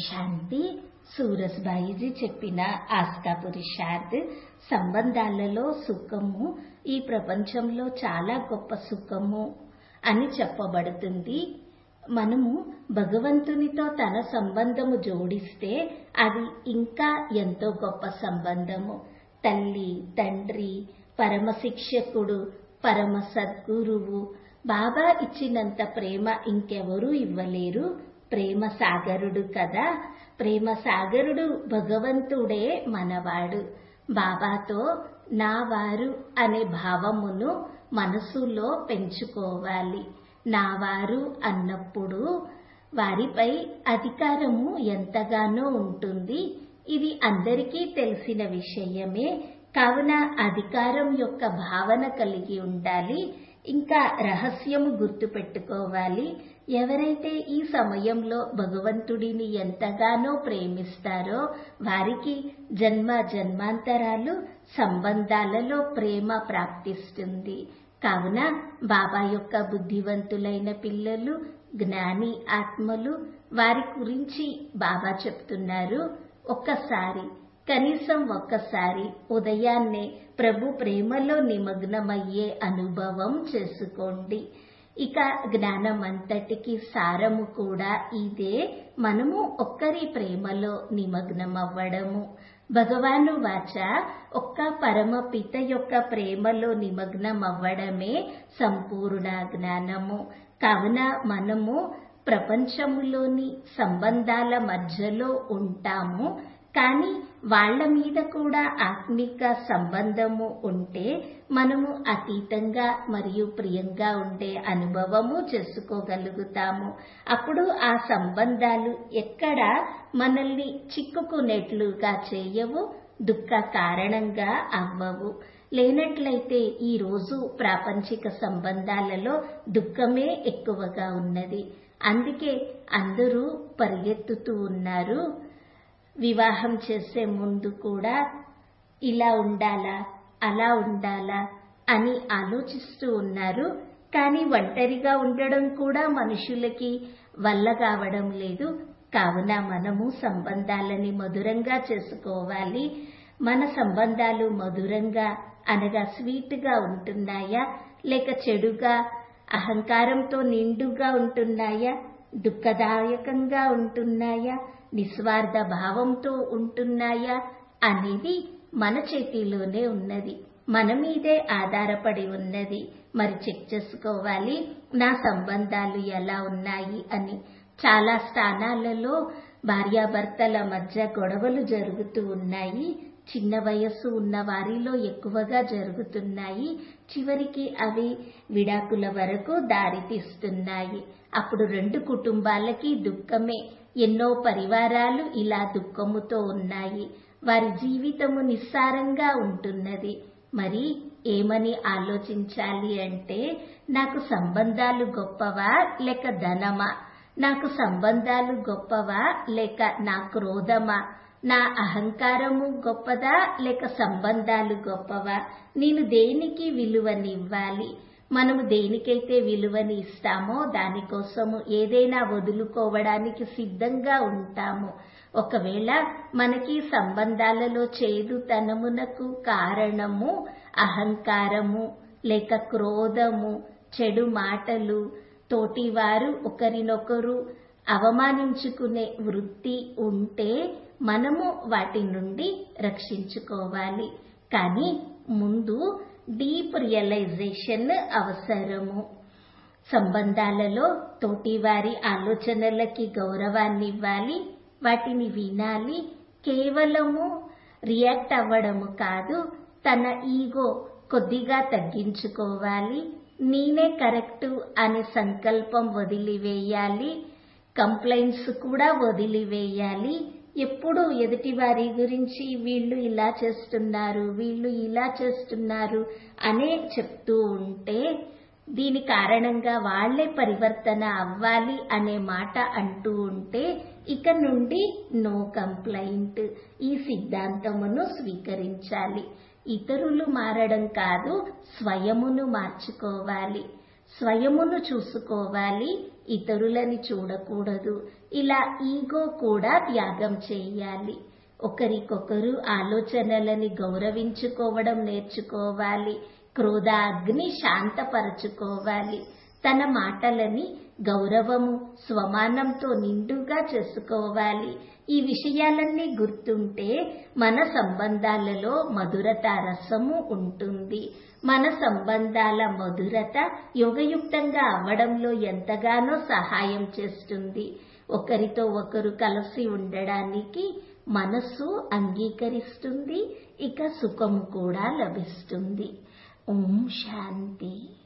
శాంతి సూరజ్భాయిజీ చెప్పిన ఆస్కా పురుషార్థ్ సంబంధాలలో సుఖము ఈ ప్రపంచంలో చాలా గొప్ప సుఖము అని చెప్పబడుతుంది మనము భగవంతునితో తన సంబంధము జోడిస్తే అది ఇంకా ఎంతో గొప్ప సంబంధము తల్లి తండ్రి పరమ శిక్షకుడు పరమ సద్గురువు బాబా ఇచ్చినంత ప్రేమ ఇంకెవరూ ఇవ్వలేరు ప్రేమ సాగరుడు కదా ప్రేమ సాగరుడు భగవంతుడే మనవాడు బాబాతో నా వారు అనే భావమును మనసులో పెంచుకోవాలి నా వారు అన్నప్పుడు వారిపై అధికారము ఎంతగానో ఉంటుంది ఇది అందరికీ తెలిసిన విషయమే కావున అధికారం యొక్క భావన కలిగి ఉండాలి ఇంకా రహస్యము గుర్తుపెట్టుకోవాలి ఎవరైతే ఈ సమయంలో భగవంతుడిని ఎంతగానో ప్రేమిస్తారో వారికి జన్మ జన్మాంతరాలు సంబంధాలలో ప్రేమ ప్రాప్తిస్తుంది కావున బాబా యొక్క బుద్ధివంతులైన పిల్లలు జ్ఞాని ఆత్మలు వారి గురించి బాబా చెప్తున్నారు ఒక్కసారి కనీసం ఒక్కసారి ఉదయాన్నే ప్రభు ప్రేమలో నిమగ్నమయ్యే అనుభవం చేసుకోండి ఇక జ్ఞానం అంతటికి సారము కూడా ఇదే మనము ఒక్కరి ప్రేమలో నిమగ్నమవ్వడము భగవాను వాచ ఒక్క పరమ పిత యొక్క ప్రేమలో నిమగ్నమవ్వడమే సంపూర్ణ జ్ఞానము కావున మనము ప్రపంచములోని సంబంధాల మధ్యలో ఉంటాము కానీ వాళ్ల మీద కూడా ఆత్మిక సంబంధము ఉంటే మనము అతీతంగా మరియు ప్రియంగా ఉండే అనుభవము చేసుకోగలుగుతాము అప్పుడు ఆ సంబంధాలు ఎక్కడ మనల్ని చిక్కుకునేట్లుగా చేయవు దుఃఖ కారణంగా అవ్వవు లేనట్లయితే ఈ రోజు ప్రాపంచిక సంబంధాలలో దుఃఖమే ఎక్కువగా ఉన్నది అందుకే అందరూ పరిగెత్తుతూ ఉన్నారు వివాహం చేసే ముందు కూడా ఇలా ఉండాలా అలా ఉండాలా అని ఆలోచిస్తూ ఉన్నారు కానీ ఒంటరిగా ఉండడం కూడా మనుషులకి వల్ల కావడం లేదు కావున మనము సంబంధాలని మధురంగా చేసుకోవాలి మన సంబంధాలు మధురంగా అనగా స్వీట్గా ఉంటున్నాయా లేక చెడుగా అహంకారంతో నిండుగా ఉంటున్నాయా దుఃఖదాయకంగా ఉంటున్నాయా నిస్వార్థ భావంతో ఉంటున్నాయా అనేది మన చేతిలోనే ఉన్నది మన మీదే ఆధారపడి ఉన్నది మరి చెక్ చేసుకోవాలి నా సంబంధాలు ఎలా ఉన్నాయి అని చాలా స్థానాలలో భార్యాభర్తల మధ్య గొడవలు జరుగుతూ ఉన్నాయి చిన్న వయస్సు ఉన్న వారిలో ఎక్కువగా జరుగుతున్నాయి చివరికి అవి విడాకుల వరకు దారితీస్తున్నాయి అప్పుడు రెండు కుటుంబాలకి దుఃఖమే ఎన్నో పరివారాలు ఇలా దుఃఖముతో ఉన్నాయి వారి జీవితము నిస్సారంగా ఉంటున్నది మరి ఏమని ఆలోచించాలి అంటే నాకు సంబంధాలు గొప్పవా లేక ధనమా నాకు సంబంధాలు గొప్పవా లేక నా క్రోధమా నా అహంకారము గొప్పదా లేక సంబంధాలు గొప్పవా నేను దేనికి విలువనివ్వాలి మనము దేనికైతే విలువని ఇస్తామో దానికోసము ఏదైనా వదులుకోవడానికి సిద్ధంగా ఉంటాము ఒకవేళ మనకి సంబంధాలలో చేదుతనమునకు కారణము అహంకారము లేక క్రోధము చెడు మాటలు తోటివారు ఒకరినొకరు అవమానించుకునే వృత్తి ఉంటే మనము వాటి నుండి రక్షించుకోవాలి కానీ ముందు డీప్ రియలైజేషన్ అవసరము సంబంధాలలో తోటివారి ఆలోచనలకి గౌరవాన్ని ఇవ్వాలి వాటిని వినాలి కేవలము రియాక్ట్ అవ్వడము కాదు తన ఈగో కొద్దిగా తగ్గించుకోవాలి నేనే కరెక్టు అనే సంకల్పం వదిలివేయాలి కంప్లైంట్స్ కూడా వదిలివేయాలి ఎప్పుడు ఎదుటి వారి గురించి వీళ్ళు ఇలా చేస్తున్నారు వీళ్ళు ఇలా చేస్తున్నారు అనే చెప్తూ ఉంటే దీని కారణంగా వాళ్లే పరివర్తన అవ్వాలి అనే మాట అంటూ ఉంటే ఇక నుండి నో కంప్లైంట్ ఈ సిద్ధాంతమును స్వీకరించాలి ఇతరులు మారడం కాదు స్వయమును మార్చుకోవాలి స్వయమును చూసుకోవాలి ఇతరులని చూడకూడదు ఇలా ఈగో కూడా త్యాగం చేయాలి ఒకరికొకరు ఆలోచనలని గౌరవించుకోవడం నేర్చుకోవాలి క్రోధ అగ్ని శాంతపరచుకోవాలి తన మాటలని గౌరవము స్వమానంతో నిండుగా చేసుకోవాలి ఈ విషయాలన్నీ గుర్తుంటే మన సంబంధాలలో మధురత రసము ఉంటుంది మన సంబంధాల మధురత యోగయుక్తంగా అవ్వడంలో ఎంతగానో సహాయం చేస్తుంది ఒకరితో ఒకరు కలిసి ఉండడానికి మనస్సు అంగీకరిస్తుంది ఇక సుఖము కూడా లభిస్తుంది ఓం శాంతి